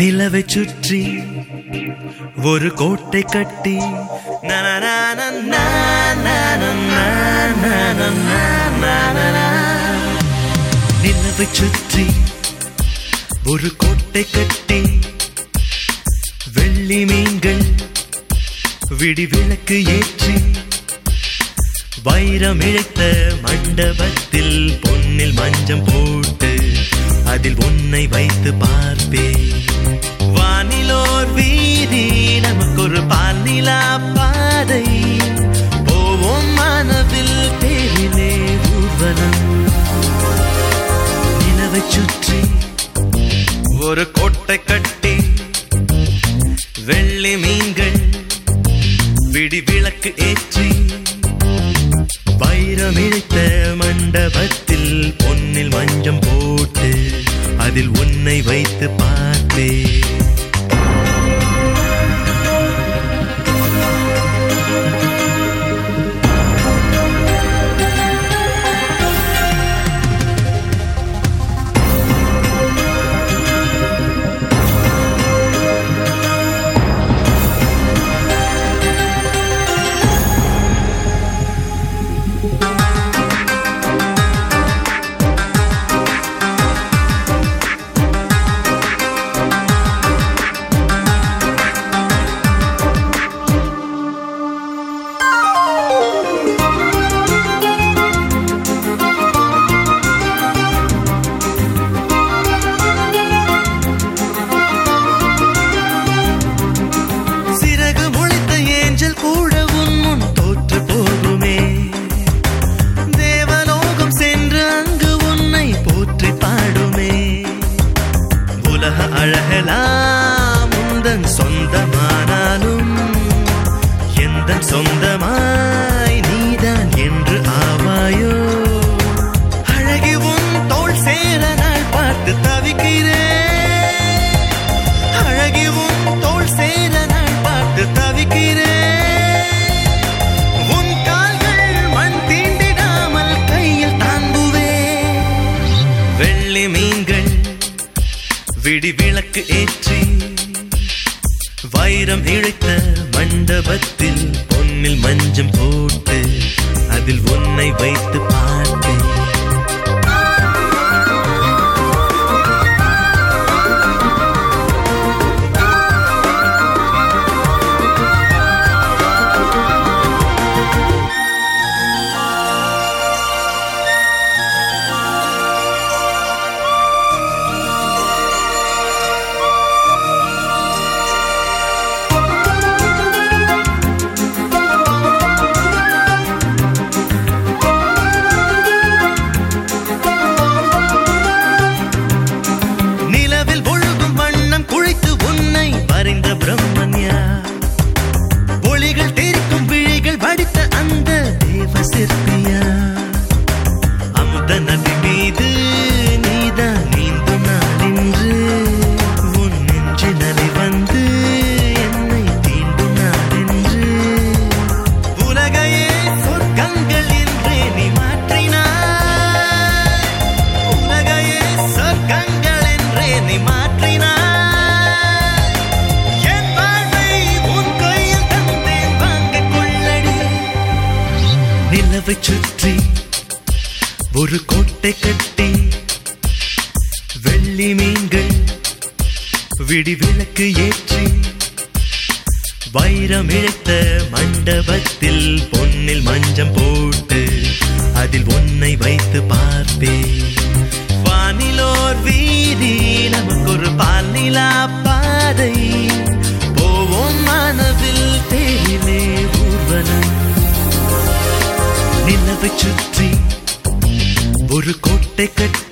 நிலவை சுற்றி ஒரு கோட்டை கட்டி நனநானன்னா, நானன்னா, நானன்னா, நானனா. நிலவை சுற்றி ஒரு கோட்டை கட்டி வெள்ளி மீன்கள் விடி விளக்கு ஏற்றி வைரம் இழைத்த மண்டபத்தில் பொன்னில் மஞ்சம் போட்டு அதில் உன்னை வைத்து பார்ப்பேன் வானிலோர் வீதி நமக்கு ஒரு பால் நிலா பாதை போவோம் மானவில் தேரிலே ஊர்வலம் நிலவை சுற்றி ஒரு கோட்டை கட்டி வெள்ளி மீன்கள் விடி விளக்கு ஏற்றி வைரம் இழைத்த மண்டபத்தில் பொன்னில் மஞ்சம் போட்டு அதில் உன்னை வைத்து பார்த்தேன் சிறகு முளைத்த ஏஞ்சல் கூட உன் முன் தோற்று போகுமே தேவலோகம் சென்று அங்கு உன்னை போற்றி பாடுமே உலக அழகலாம் உந்தன் சொந்தமானாலும் எந்த சொந்தமாய் நீதான் என்று ஆவாயோ அழகி உன் தோள் சேர நாள் பார்த்து தவிக்கிறேன் அழகி உன் தோள் சேர நான் பார்த்து தவிக்கிறேன் உன் கால்கள் மண் தீண்டிடாமல் கையில் தாங்குவேன் வெள்ளி மீன்கள் விடி விளக்கு ஏற்றி வைரம் இழைத்த மண்டபத்தில் பொன்னில் மஞ்சம் போட்டு அதில் உன்னை வைத்து பார்த்தேன் நிலவில் ஒழுகும் வண்ணம் குழைத்து உன்னை வரைந்த பிரம்மன்யா ஒளிகள் தெரிக்கும் விழிகள் வடித்த அந்த தேவ சிற்பியா அமுத நதி மீது நீதான் நீந்தும் நாளின்று உன் நெஞ்சினலை வந்து என்னை தீண்டும் நாளென்று உலகையே சொர்க்கங்கள் என்றே நீ மாற்றினாய் உலகையே சொர்க்கங்கள் என்றே நீ மாற்றினாய் என் வாழ்வை உன் கையில் தந்தேன் வாங்கிக் கொள்ளடி நிலவை சுற்றி ஒரு கோட்டை கட்டி வெள்ளி மீன்கள் விடி விளக்கு ஏற்றி வைரம் இழைத்த மண்டபத்தில் பொன்னில் மஞ்சம் போட்டு அதில் உன்னை வைத்து பார்ப்பேன் வானிலோர் வீதி நமக்கு ஒரு பால் நிலா பாதை போவோம் மானவில் தேரிலே ஊர்வலம் நிலவை சுற்றி ஒரு கோட்டை கட்டி